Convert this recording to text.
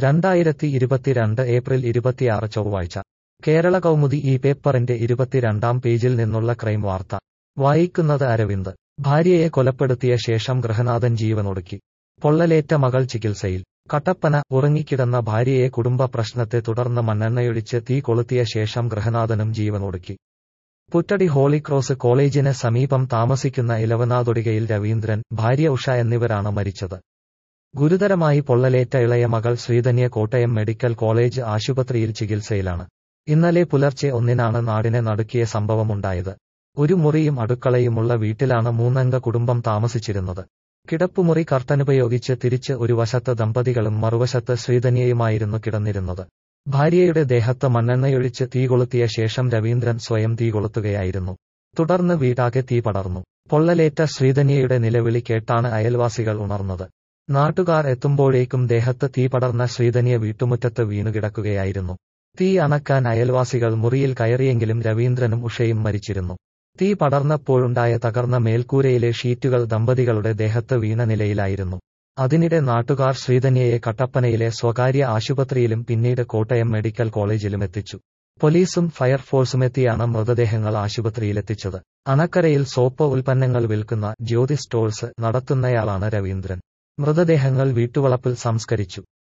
രണ്ടായിരത്തി ഇരുപത്തിരണ്ട് ഏപ്രിൽ ഇരുപത്തിയാറ് ചൊവ്വാഴ്ച കേരള കൗമുദി ഈ പേപ്പറിന്റെ ഇരുപത്തിരണ്ടാം പേജിൽ നിന്നുള്ള ക്രൈം വാർത്ത വായിക്കുന്നത് അരവിന്ദ് ഭാര്യയെ കൊലപ്പെടുത്തിയ ശേഷം ഗൃഹനാഥൻ ജീവനൊടുക്കി പൊള്ളലേറ്റ മകൾ ചികിത്സയിൽ കട്ടപ്പന ഉറങ്ങിക്കിടന്ന ഭാര്യയെ കുടുംബ പ്രശ്നത്തെ തുടർന്ന് മണ്ണെണ്ണയൊഴിച്ച് തീ കൊളുത്തിയ ശേഷം ഗൃഹനാഥനും ജീവനൊടുക്കി പുറ്റടി ഹോളിക്രോസ് കോളേജിന് സമീപം താമസിക്കുന്ന ഇലവനാതൊടികയിൽ രവീന്ദ്രൻ ഭാര്യ ഉഷ എന്നിവരാണ് മരിച്ചത് ഗുരുതരമായി പൊള്ളലേറ്റ ഇളയ മകൾ ശ്രീധന്യ കോട്ടയം മെഡിക്കൽ കോളേജ് ആശുപത്രിയിൽ ചികിത്സയിലാണ് ഇന്നലെ പുലർച്ചെ ഒന്നിനാണ് നാടിനെ നടുക്കിയ സംഭവമുണ്ടായത് ഒരു മുറിയും അടുക്കളയുമുള്ള വീട്ടിലാണ് മൂന്നംഗ കുടുംബം താമസിച്ചിരുന്നത് കിടപ്പുമുറി കർട്ടനുപയോഗിച്ച് തിരിച്ച് ഒരു വശത്ത് ദമ്പതികളും മറുവശത്ത് ശ്രീധന്യയുമായിരുന്നു കിടന്നിരുന്നത് ഭാര്യയുടെ ദേഹത്ത് മണ്ണെണ്ണയൊഴിച്ച് തീ കൊളുത്തിയ ശേഷം രവീന്ദ്രൻ സ്വയം തീ കൊളുത്തുകയായിരുന്നു തുടർന്ന് വീടാകെ തീ പടർന്നു പൊള്ളലേറ്റ ശ്രീധന്യയുടെ നിലവിളി കേട്ടാണ് അയൽവാസികൾ ഉണർന്നത് നാട്ടുകാർ എത്തുമ്പോഴേക്കും ദേഹത്ത് തീ പടർന്ന ശ്രീധന്യ വീട്ടുമുറ്റത്ത് വീണുകിടക്കുകയായിരുന്നു തീ അണക്കാൻ അയൽവാസികൾ മുറിയിൽ കയറിയെങ്കിലും രവീന്ദ്രനും ഉഷയും മരിച്ചിരുന്നു തീ പടർന്നപ്പോഴുണ്ടായ തകർന്ന മേൽക്കൂരയിലെ ഷീറ്റുകൾ ദമ്പതികളുടെ ദേഹത്ത് വീണ നിലയിലായിരുന്നു അതിനിടെ നാട്ടുകാർ ശ്രീധന്യയെ കട്ടപ്പനയിലെ സ്വകാര്യ ആശുപത്രിയിലും പിന്നീട് കോട്ടയം മെഡിക്കൽ കോളേജിലും എത്തിച്ചു പോലീസും ഫയർഫോഴ്സുമെത്തിയാണ് മൃതദേഹങ്ങൾ ആശുപത്രിയിലെത്തിച്ചത് അണക്കരയിൽ സോപ്പ് ഉൽപ്പന്നങ്ങൾ വിൽക്കുന്ന ജ്യോതി സ്റ്റോൾസ് നടത്തുന്നയാളാണ് രവീന്ദ്രൻ മൃതദേഹങ്ങൾ വീട്ടുവളപ്പിൽ സംസ്കരിച്ചു